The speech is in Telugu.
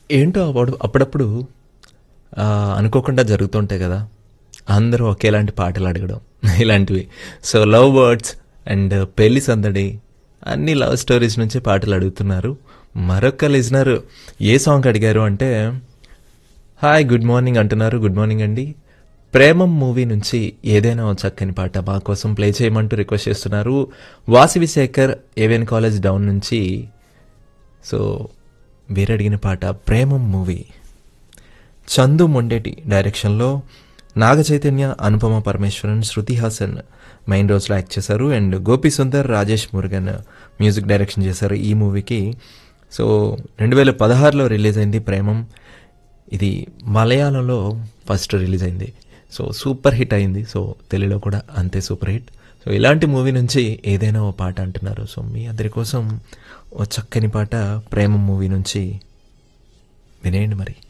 ఏంటో అప్పుడు అప్పుడప్పుడు ఆ, అనుకోకుండా జరుగుతుంటాయి కదా అందరూ ఒకేలాంటి పాటలు అడగడం ఇలాంటివి సో లవ్ వర్డ్స్ అండ్ పెళ్లి సందడి అన్ని లవ్ స్టోరీస్ నుంచి పాటలు అడుగుతున్నారు మరొక లిజనర్ ఏ సాంగ్ అడిగారు అంటే హాయ్ గుడ్ మార్నింగ్ అంటున్నారు గుడ్ మార్నింగ్ అండి ప్రేమం మూవీ నుంచి ఏదైనా ఓ చక్కని పాట మా కోసం ప్లే చేయమంటూ రిక్వెస్ట్ చేస్తున్నారు Vasavi Shekhar AVN college down నుంచి సో వీరడిగిన పాట ప్రేమం మూవీ చందు మొండేటి డైరెక్షన్లో నాగ చైతన్య అనుపమ పరమేశ్వరన్ శృతి హాసన్ మెయిన్ రోల్స్లో యాక్ట్ చేశారు and Gopi Sundar Rajesh Murugan music direction చేశారు ఈ మూవీకి సో రెండు వేల పదహారులో రిలీజ్ అయింది ప్రేమం ఇది మలయాళంలో ఫస్ట్ రిలీజ్ అయింది సో సూపర్ హిట్ అయింది సో తెలుగులో కూడా అంతే సూపర్ హిట్ సో ఇలాంటి మూవీ నుంచి ఏదైనా ఓ పాట అంటున్నారు సో మీ అందరి కోసం ఓ చక్కని పాట ప్రేమ మూవీ నుంచి వినేయండి మరి